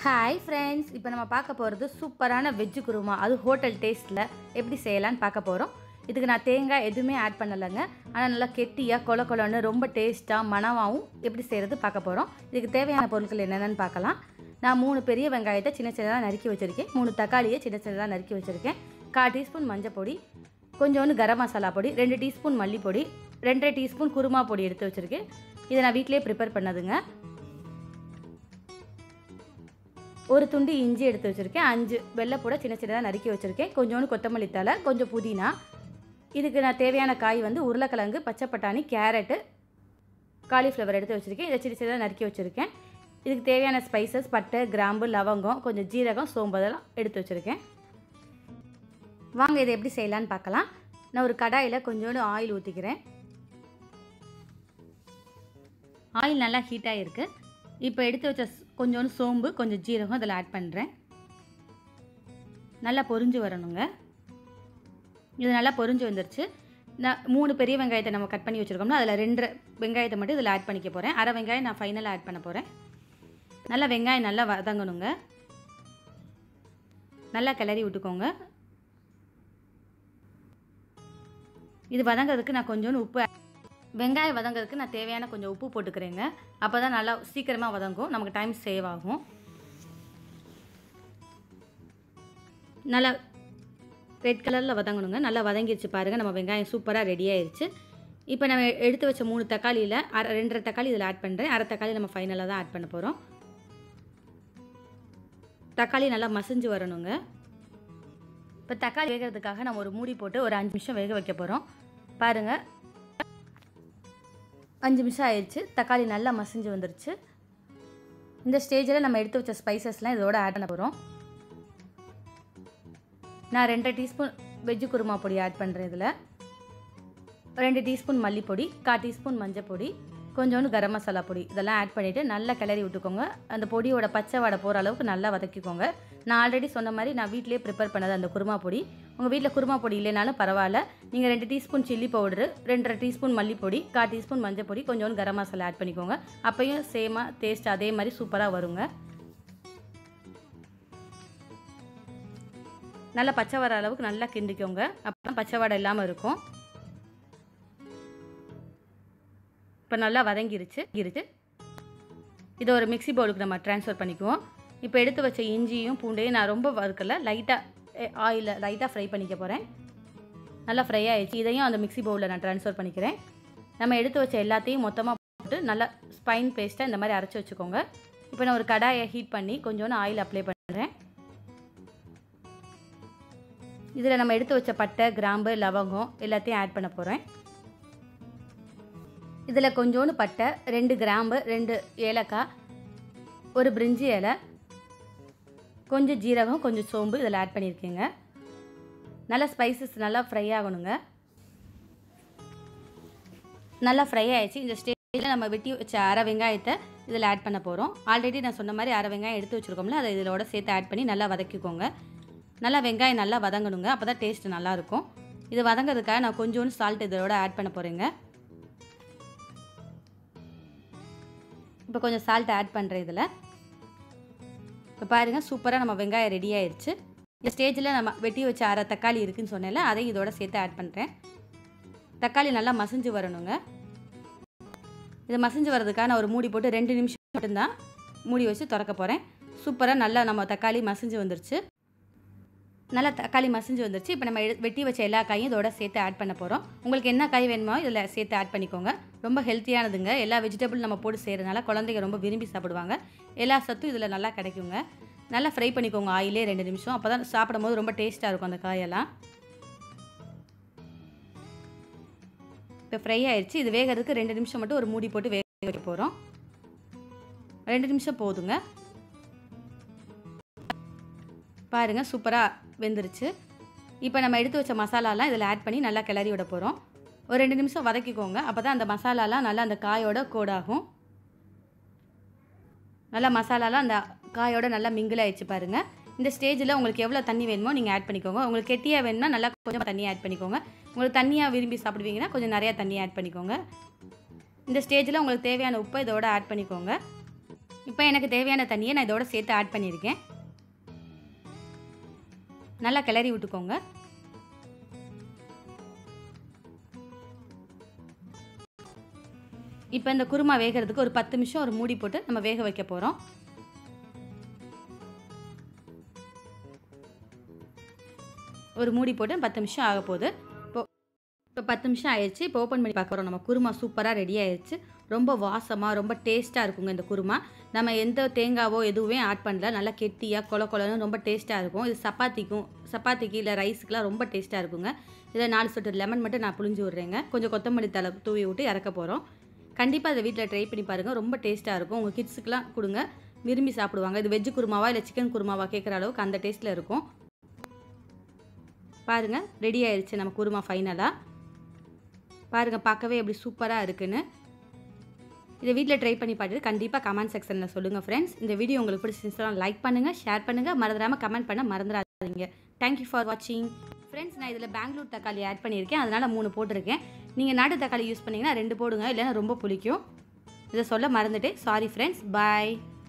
hi friends இப்போ நம்ம பார்க்க போகிறது சூப்பரான வெஜ்ஜு குருமா அது ஹோட்டல் டேஸ்ட்டில் எப்படி செய்யலான்னு பார்க்க போகிறோம் இதுக்கு நான் தேங்காய் எதுவுமே ஆட் பண்ணலைங்க ஆனால் நல்லா கெட்டியாக கொல கொலன்னு ரொம்ப டேஸ்ட்டாக மணமாகவும் எப்படி செய்கிறது பார்க்க போகிறோம் இதுக்கு தேவையான பொருட்கள் என்னென்னு பார்க்கலாம் நான் மூணு பெரிய வெங்காயத்தை சின்ன சின்னதாக நறுக்கி வச்சுருக்கேன் மூணு தக்காளியை சின்ன சின்னதாக நறுக்கி வச்சுருக்கேன் கால் டீஸ்பூன் மஞ்சள் பொடி கொஞ்சோண்டு கரம் மசாலா பொடி ரெண்டு டீஸ்பூன் மல்லிப்பொடி ரெண்டரை டீஸ்பூன் குருமா பொடி எடுத்து வச்சுருக்கேன் இதை நான் வீட்டிலேயே ப்ரிப்பேர் பண்ணதுங்க ஒரு துண்டு இஞ்சி எடுத்து வச்சுருக்கேன் அஞ்சு வெள்ளைப்பூட சின்ன சின்னதாக நறுக்கி வச்சுருக்கேன் கொஞ்சோண்டு கொத்தமல்லி தழை கொஞ்சம் புதினா இதுக்கு நான் தேவையான காய் வந்து உருளைக்கிழங்கு பச்சை பட்டாணி கேரட்டு காலிஃப்ளவர் எடுத்து வச்சுருக்கேன் இதை சின்ன சின்னதாக நறுக்கி வச்சுருக்கேன் இதுக்கு தேவையான ஸ்பைசஸ் பட்டை கிராம்பு லவங்கம் கொஞ்சம் ஜீரகம் சோம்பு அதெல்லாம் எடுத்து வச்சுருக்கேன் வாங்க இதை எப்படி செய்யலான்னு பார்க்கலாம் நான் ஒரு கடாயில் கொஞ்சோண்டு ஆயில் ஊற்றிக்கிறேன் ஆயில் நல்லா ஹீட்டாக இருக்குது இப்போ எடுத்து வச்ச ஸ்- கொஞ்சோண்டு சோம்பு கொஞ்சம் ஜீரகம் அதில் ஆட் பண்ணுறேன் நல்லா பொரிஞ்சு வரணுங்க இது நல்லா பொரிஞ்சு வந்துருச்சு நான் மூணு பெரிய வெங்காயத்தை நம்ம கட் பண்ணி வச்சுருக்கோம்னா அதில் ரெண்டு வெங்காயத்தை மட்டும் இதில் ஆட் பண்ணிக்க போகிறேன் அரை வெங்காயம் நான் ஃபைனலாக ஆட் பண்ண போகிறேன் நல்லா வெங்காயம் நல்லா வதங்கணுங்க நல்லா கிளறி விட்டுக்கோங்க இது வதங்கிறதுக்கு நான் கொஞ்சோண்டு உப்பு வெங்காயம் வதங்கிறதுக்கு நான் தேவையான கொஞ்சம் உப்பு போட்டுக்கிறேங்க அப்போ தான் நல்லா சீக்கிரமாக வதங்கும் நமக்கு டைம் சேவ் ஆகும் நல்லா ரெட் கலரில் வதங்கணுங்க நல்லா வதங்கிருச்சு பாருங்கள் நம்ம வெங்காயம் சூப்பராக ரெடி ஆயிருச்சு இப்போ நம்ம எடுத்து வச்ச மூணு தக்காளியில் அரை ரெண்டரை தக்காளி இதில் ஆட் பண்ணுறேன் அரை தக்காளி நம்ம ஃபைனலாக தான் ஆட் பண்ண போகிறோம் தக்காளி நல்லா மசிஞ்சு வரணுங்க இப்போ தக்காளி வேகிறதுக்காக நம்ம ஒரு மூடி போட்டு ஒரு அஞ்சு நிமிஷம் வேக வைக்க போகிறோம் பாருங்கள் அஞ்சு நிமிஷம் ஆயிடுச்சு தக்காளி நல்லா மசிஞ்சு வந்துருச்சு இந்த ஸ்டேஜில் நம்ம எடுத்து வச்ச ஸ்பைசஸ்லாம் இதோட ஆட் பண்ண போகிறோம் நான் ரெண்டரை டீஸ்பூன் வெஜ்ஜு குருமா பொடி ஆட் பண்ணுறேன் இதில் ரெண்டு டீஸ்பூன் மல்லிப்பொடி கால் டீஸ்பூன் மஞ்சள் பொடி கொஞ்சோண்டு கரம் மசாலா பொடி இதெல்லாம் ஆட் பண்ணிவிட்டு நல்லா கிளறி விட்டுக்கோங்க அந்த பொடியோட பச்சை வாடை போகிற அளவுக்கு நல்லா வதக்கிக்கோங்க நான் ஆல்ரெடி சொன்ன மாதிரி நான் வீட்டிலேயே ப்ரிப்பேர் பண்ணது அந்த குருமா பொடி உங்கள் வீட்டில் குருமா பொடி இல்லைனாலும் பரவாயில்ல நீங்கள் ரெண்டு டீஸ்பூன் சில்லி பவுடரு ரெண்டரை டீஸ்பூன் மல்லிப்பொடி கால் டீஸ்பூன் மஞ்சள் பொடி கொஞ்சோண்டு கரம் மசாலா ஆட் பண்ணிக்கோங்க அப்பையும் சேமாக டேஸ்ட் அதே மாதிரி சூப்பராக வருங்க நல்லா பச்சை வர அளவுக்கு நல்லா கிண்டிக்கோங்க அப்போ பச்சை வாடை இல்லாமல் இருக்கும் இப்போ நல்லா வதங்கிருச்சு இருச்சு இதை ஒரு மிக்ஸி பவுலுக்கு நம்ம ட்ரான்ஸ்ஃபர் பண்ணிக்குவோம் இப்போ எடுத்து வச்ச இஞ்சியும் பூண்டையும் நான் ரொம்ப வறுக்கல லைட்டாக ஆயிலில் லைட்டாக ஃப்ரை பண்ணிக்க போகிறேன் நல்லா ஃப்ரை ஆயிடுச்சு இதையும் அந்த மிக்ஸி பவுலில் நான் ட்ரான்ஸ்ஃபர் பண்ணிக்கிறேன் நம்ம எடுத்து வச்ச எல்லாத்தையும் மொத்தமாக போட்டு நல்லா ஸ்பைன் பேஸ்ட்டாக இந்த மாதிரி அரைச்சி வச்சுக்கோங்க இப்போ நான் ஒரு கடாயை ஹீட் பண்ணி கொஞ்சோண்டு ஆயில் அப்ளை பண்ணுறேன் இதில் நம்ம எடுத்து வச்ச பட்டை கிராம்பு லவங்கம் எல்லாத்தையும் ஆட் பண்ண போகிறேன் இதில் கொஞ்சோண்டு பட்டை ரெண்டு கிராம்பு ரெண்டு ஏலக்காய் ஒரு பிரிஞ்சி இலை கொஞ்சம் ஜீரகம் கொஞ்சம் சோம்பு இதில் ஆட் பண்ணியிருக்கேங்க நல்லா ஸ்பைசஸ் நல்லா ஃப்ரை ஆகணுங்க நல்லா ஃப்ரை ஆயிடுச்சு இந்த ஸ்டேஜில் நம்ம வெட்டி வச்ச அரை வெங்காயத்தை இதில் ஆட் பண்ண போகிறோம் ஆல்ரெடி நான் சொன்ன மாதிரி அரை வெங்காயம் எடுத்து வச்சுருக்கோம்ல அதை இதோட சேர்த்து ஆட் பண்ணி நல்லா வதக்கிக்கோங்க நல்லா வெங்காயம் நல்லா வதங்கணுங்க அப்போ தான் டேஸ்ட் நல்லாயிருக்கும் இது வதங்கிறதுக்காக நான் கொஞ்சோண்டு சால்ட் இதோட ஆட் பண்ண போகிறேங்க இப்போ கொஞ்சம் சால்ட் ஆட் பண்ணுறேன் இதில் இப்போ பாருங்கள் சூப்பராக நம்ம வெங்காயம் ரெடி ஆயிடுச்சு இந்த ஸ்டேஜில் நம்ம வெட்டி வச்ச அரை தக்காளி இருக்குன்னு சொன்னேன்ல அதையும் இதோட சேர்த்து ஆட் பண்ணுறேன் தக்காளி நல்லா மசிஞ்சு வரணுங்க இது மசிஞ்சு வர்றதுக்காக நான் ஒரு மூடி போட்டு ரெண்டு நிமிஷம் மட்டும்தான் மூடி வச்சு திறக்க போகிறேன் சூப்பராக நல்லா நம்ம தக்காளி மசிஞ்சு வந்துருச்சு நல்லா தக்காளி மசிஞ்சு வந்துருச்சு இப்போ நம்ம எடு- வெட்டி வச்ச எல்லா காயும் இதோட சேர்த்து ஆட் பண்ண போகிறோம் உங்களுக்கு என்ன காய் வேணுமோ இதில் சேர்த்து ஆட் பண்ணிக்கோங்க ரொம்ப ஹெல்த்தியானதுங்க எல்லா வெஜிடபிள் நம்ம போட்டு செய்கிறதுனால குழந்தைங்க ரொம்ப விரும்பி சாப்பிடுவாங்க எல்லா சத்தும் இதில் நல்லா கிடைக்குங்க நல்லா ஃப்ரை பண்ணிக்கோங்க ஆயிலே ரெண்டு நிமிஷம் அப்போ தான் சாப்பிடும்போது ரொம்ப டேஸ்ட்டாக இருக்கும் அந்த காயெல்லாம் இப்போ ஃப்ரை ஆயிடுச்சு இது வேகிறதுக்கு ரெண்டு நிமிஷம் மட்டும் ஒரு மூடி போட்டு வேக வைக்க போகிறோம் ரெண்டு நிமிஷம் போதுங்க பாருங்கள் சூப்பராக வெந்துருச்சு இப்போ நம்ம எடுத்து வச்ச மசாலாலாம் இதில் ஆட் பண்ணி நல்லா கிளறி விட போகிறோம் ஒரு ரெண்டு நிமிஷம் வதக்கிக்கோங்க அப்போ தான் அந்த மசாலாலாம் நல்லா அந்த காயோட கோடாகும் நல்லா மசாலாலாம் அந்த காயோட நல்லா மிங்கிள் ஆயிடுச்சு பாருங்கள் இந்த ஸ்டேஜில் உங்களுக்கு எவ்வளோ தண்ணி வேணுமோ நீங்கள் ஆட் பண்ணிக்கோங்க உங்களுக்கு கெட்டியாக வேணும்னா நல்லா கொஞ்சம் தண்ணி ஆட் பண்ணிக்கோங்க உங்களுக்கு தண்ணியாக விரும்பி சாப்பிடுவீங்கன்னா கொஞ்சம் நிறையா தண்ணி ஆட் பண்ணிக்கோங்க இந்த ஸ்டேஜில் உங்களுக்கு தேவையான உப்பை இதோட ஆட் பண்ணிக்கோங்க இப்போ எனக்கு தேவையான தண்ணியை நான் இதோட சேர்த்து ஆட் பண்ணியிருக்கேன் நல்லா கிளறி விட்டுக்கோங்க இப்போ இந்த குருமா வேகிறதுக்கு ஒரு பத்து நிமிஷம் ஒரு மூடி போட்டு நம்ம வேக வைக்க போகிறோம் ஒரு மூடி போட்டு பத்து நிமிஷம் ஆக போகுது இப்போ இப்போ பத்து நிமிஷம் ஆயிடுச்சு இப்போ ஓப்பன் பண்ணி பார்க்க போகிறோம் நம்ம குருமா சூப்பராக ரெடி ஆயிடுச்சு ரொம்ப வாசமாக ரொம்ப டேஸ்ட்டாக இருக்குங்க இந்த குருமா நம்ம எந்த தேங்காவோ எதுவுமே ஆட் பண்ணல நல்லா கெட்டியாக கொல கொலன்னு ரொம்ப டேஸ்ட்டாக இருக்கும் இது சப்பாத்திக்கும் சப்பாத்திக்கு இல்லை ரைஸுக்குலாம் ரொம்ப டேஸ்ட்டாக இருக்குங்க இதில் நாலு சொட்டு லெமன் மட்டும் நான் புளிஞ்சு விட்றேங்க கொஞ்சம் கொத்தமல்லி தலை தூவி விட்டு இறக்க போகிறோம் கண்டிப்பாக அதை வீட்டில் ட்ரை பண்ணி பாருங்கள் ரொம்ப டேஸ்ட்டாக இருக்கும் உங்கள் கிட்ஸுக்கெலாம் கொடுங்க விரும்பி சாப்பிடுவாங்க இது வெஜ்ஜு குருமாவா இல்லை சிக்கன் குருமாவா கேட்குற அளவுக்கு அந்த டேஸ்ட்டில் இருக்கும் பாருங்கள் ரெடி ஆயிடுச்சு நம்ம குருமா ஃபைனலாக பாருங்கள் பார்க்கவே எப்படி சூப்பராக இருக்குன்னு இதை வீட்டில் ட்ரை பண்ணி பார்த்துட்டு கண்டிப்பாக கமெண்ட் செக்ஷனில் சொல்லுங்கள் ஃப்ரெண்ட்ஸ் இந்த வீடியோ உங்களுக்கு பிடிச்சிருந்துச்சுன்னா லைக் பண்ணுங்கள் ஷேர் பண்ணுங்கள் மறந்துடாமல் கமெண்ட் பண்ண மறந்துடாதீங்க தேங்க்யூ ஃபார் வாட்சிங் ஃப்ரெண்ட்ஸ் நான் இதில் பெங்களூர் தக்காளி ஆட் பண்ணியிருக்கேன் அதனால் மூணு போட்டிருக்கேன் நீங்கள் நாட்டு தக்காளி யூஸ் பண்ணிங்கன்னா ரெண்டு போடுங்க இல்லைன்னா ரொம்ப புளிக்கும் இதை சொல்ல மறந்துட்டேன் சாரி ஃப்ரெண்ட்ஸ் பாய்